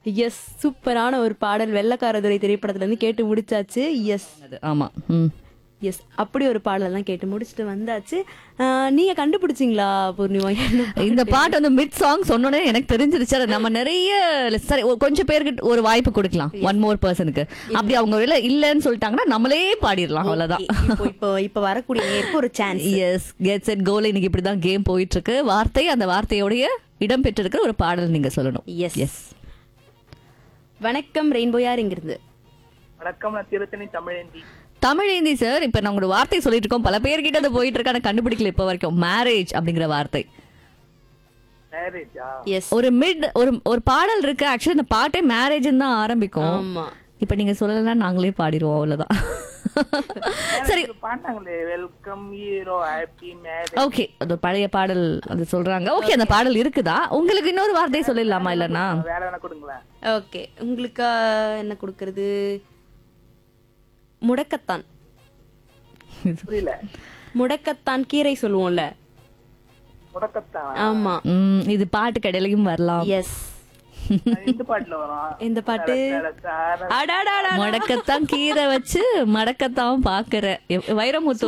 S சூப்பரான ஒரு பாடல் வெள்ளக்காரதுரை திரைப்படத்துல இருந்து கேட்டு முடிச்சாச்சு எஸ் அது ஆமா ம் எஸ் அப்படி ஒரு பாடலாம் கேட்டு முடிச்சுட்டு வந்தாச்சு ஆஹ், நீங்க கண்டுபிடிச்சிங்களா பூர்ணிமா என்ன இந்த பாட்டு வந்து மிட் சாங் சொன்னோடனே எனக்கு தெரிஞ்சிருச்சு அது நம்ம நிறைய சரி ஒரு கொஞ்சம் பேருக்கு ஒரு வாய்ப்பு கொடுக்கலாம் ஒன் மோர் பர்சனுக்கு அப்படி அவங்க இல்ல இல்லன்னு சொல்லிட்டாங்கன்னா நம்மளே பாடிடலாம் அவ்வளவுதான் இப்போ இப்போ இப்போ வரக்கூடிய நேருக்கு ஒரு chance yes gets at goal இன்னைக்கு இப்படிதான் கேம் போயிட்டு இருக்கு வார்த்தை அந்த வார்த்தையோடைய இடம் பெற்றிருக்கிற ஒரு பாடல் நீங்க சொல்லணும் எஸ் எஸ் வணக்கம் ரெயின்போ யார் இங்கிருந்து வணக்கம் நான் திருத்தணி தமிழேந்தி தமிழேந்தி சார் இப்ப நான் உங்களோட வார்த்தை சொல்லிட்டு இருக்கோம் பல பேர்கிட்ட அது போயிட்டு இருக்கு ஆனா கண்டுபிடிக்கல இப்ப வரைக்கும் மேரேஜ் அப்படிங்கிற வார்த்தை மேரேஜா எஸ் ஒரு மிட் ஒரு ஒரு பாடல் இருக்கு ஆக்சுவலி இந்த பாட்டே மேரேஜ் தான் ஆரம்பிக்கும் ஆமா இப்ப நீங்க சொல்லலாம் நாங்களே பாடிடுவோம் அவ்வளவுதான் சரி பாட்டாங்களே welcome hero happy marriage okay அது ஒரு பழைய பாடல் அது சொல்றாங்க ஓகே அந்த பாடல் இருக்குதா உங்களுக்கு இன்னொரு வார்த்தை சொல்லிடலாமா இல்லனா வேற வேணா கொடுங்களேன் ஓகே உங்களுக்கு ஆஹ், என்ன கொடுக்கறது முடக்கத்தான் புரியல முடக்கத்தான் கீரை சொல்லுவோம்ல முடக்கத்தான் ஆமா ம், இது பாட்டு கடையிலையும் வரலாம் எஸ் இந்த பாட்டுல வரும் இந்த பாட்டு சார அடாடாடா மடக்கத்தான் கீரை வச்சு மடக்கத்தான் பாக்குற வைரமுத்து